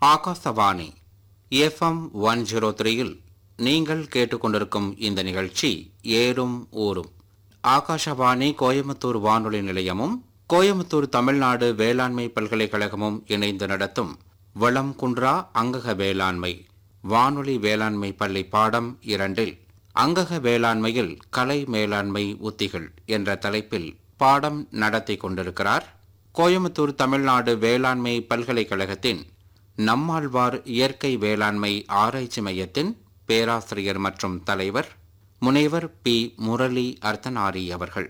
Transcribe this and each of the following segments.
Akashvani FM one zero த்ரீயில் நீங்கள் கேட்டுக்கொண்டிருக்கும் இந்த நிகழ்ச்சி ஏறும் ஊரும் ஆகாஷவாணி கோயம்புத்தூர் வானொலி நிலையமும் கோயம்புத்தூர் தமிழ்நாடு வேளாண்மை பல்கலைக்கழகமும் இணைந்து நடத்தும் வளம் குன்றா அங்கக வேளாண்மை வானொலி வேளாண்மை பள்ளி பாடம் இரண்டில் அங்கக வேளாண்மையில் கலை மேலாண்மை உத்திகள் என்ற தலைப்பில் பாடம் நடத்தி கொண்டிருக்கிறார் கோயம்புத்தூர் தமிழ்நாடு வேளாண்மை பல்கலைக்கழகத்தின் நம்மாழ்வார் இயற்கை வேளாண்மை ஆராய்ச்சி மையத்தின் பேராசிரியர் மற்றும் தலைவர் முனைவர் பி முரளி அர்த்தனாரி அவர்கள்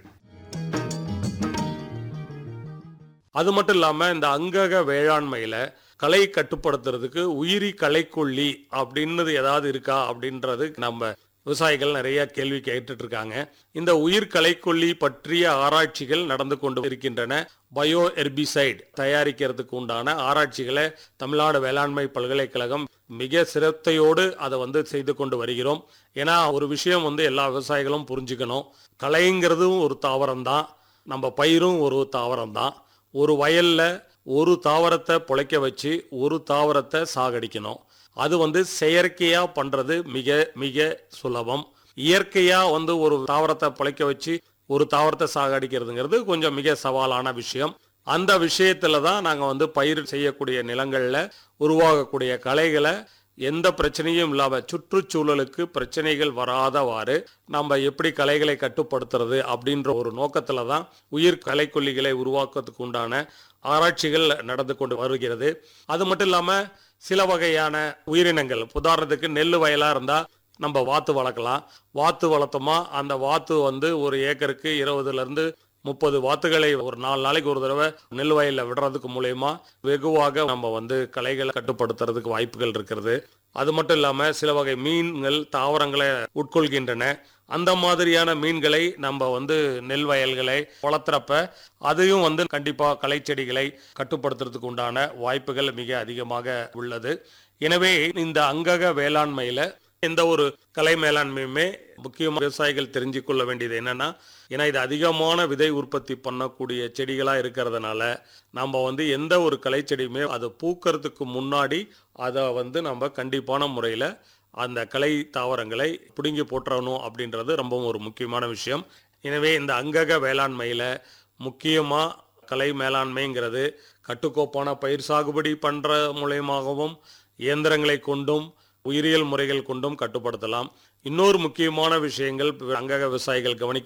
அது மட்டும் இல்லாம இந்த அங்கக வேளாண்மையில களை கட்டுப்படுத்துறதுக்கு உயிரி களைக்கொல்லி அப்படின்றது ஏதாவது இருக்கா அப்படின்றது நம்ம விவசாயிகள் நிறைய கேள்வி கேட்டுட்டு இருக்காங்க இந்த உயிர் களைக்கொல்லி பற்றிய ஆராய்ச்சிகள் நடந்து கொண்டு இருக்கின்றன பயோ எர்பிசைட் தயாரிக்கிறதுக்கு உண்டான ஆராய்ச்சிகளை தமிழ்நாடு வேளாண்மை பல்கலைக்கழகம் மிக சிரத்தையோடு அதை வந்து செய்து கொண்டு வருகிறோம் ஏன்னா ஒரு விஷயம் வந்து எல்லா விவசாயிகளும் புரிஞ்சுக்கணும் களைங்கிறதும் ஒரு தாவரம் தான் நம்ம பயிரும் ஒரு தாவரம் தான் ஒரு வயல்ல ஒரு தாவரத்தை பொழைக்க வச்சு ஒரு தாவரத்தை சாகடிக்கணும் அது வந்து செயற்கையா பண்றது மிக மிக சுலபம் இயற்கையா வந்து ஒரு தாவரத்தை பொழைக்க வச்சு ஒரு தாவரத்தை சாகடிக்கிறதுங்கிறது கொஞ்சம் மிக சவாலான விஷயம் அந்த விஷயத்துல தான் நாங்க வந்து பயிர் செய்யக்கூடிய நிலங்கள்ல உருவாகக்கூடிய களைகளை எந்த பிரச்சனையும் இல்லாம சுற்றுச்சூழலுக்கு பிரச்சனைகள் வராதவாறு நம்ம எப்படி கலைகளை கட்டுப்படுத்துறது அப்படின்ற ஒரு நோக்கத்துல தான் உயிர் கலைக்கொல்லிகளை உருவாக்குறதுக்கு உண்டான ஆராய்ச்சிகள் நடந்து கொண்டு வருகிறது அது மட்டும் இல்லாம சில வகையான உயிரினங்கள் உதாரணத்துக்கு நெல் வயலா இருந்தா நம்ம வாத்து வளர்க்கலாம் வாத்து வளர்த்தோமா அந்த வாத்து வந்து ஒரு ஏக்கருக்கு இருபதுல இருந்து முப்பது வாத்துகளை ஒரு நாலு நாளைக்கு ஒரு தடவை நெல் வயலில் விடுறதுக்கு மூலயமா வெகுவாக நம்ம வந்து களைகளை கட்டுப்படுத்துறதுக்கு வாய்ப்புகள் இருக்கிறது அது மட்டும் இல்லாம சில வகை மீன்கள் தாவரங்களை உட்கொள்கின்றன அந்த மாதிரியான மீன்களை நம்ம வந்து நெல் வயல்களை வளர்த்துறப்ப அதையும் வந்து கண்டிப்பா களைச்செடிகளை கட்டுப்படுத்துறதுக்கு உண்டான வாய்ப்புகள் மிக அதிகமாக உள்ளது எனவே இந்த அங்கக வேளாண்மையில எந்த ஒரு கலை மேலாண்மையுமே முக்கியமாக விவசாயிகள் தெரிஞ்சு கொள்ள வேண்டியது என்னன்னா ஏன்னா இது அதிகமான விதை உற்பத்தி பண்ணக்கூடிய செடிகளா இருக்கிறதுனால நம்ம வந்து எந்த ஒரு கலை செடியுமே அது பூக்கிறதுக்கு முன்னாடி அதை வந்து நம்ம கண்டிப்பான முறையில் அந்த கலை தாவரங்களை பிடுங்கி போட்டுறணும் அப்படின்றது ரொம்பவும் ஒரு முக்கியமான விஷயம் எனவே இந்த அங்கக வேளாண்மையில் முக்கியமாக கலை மேலாண்மைங்கிறது கட்டுக்கோப்பான பயிர் சாகுபடி பண்ணுற மூலயமாகவும் இயந்திரங்களை கொண்டும் உயிரியல் முறைகள் கொண்டும் கட்டுப்படுத்தலாம் இன்னொரு முக்கியமான விஷயங்கள் அங்கக விவசாயிகள் கவனிக்க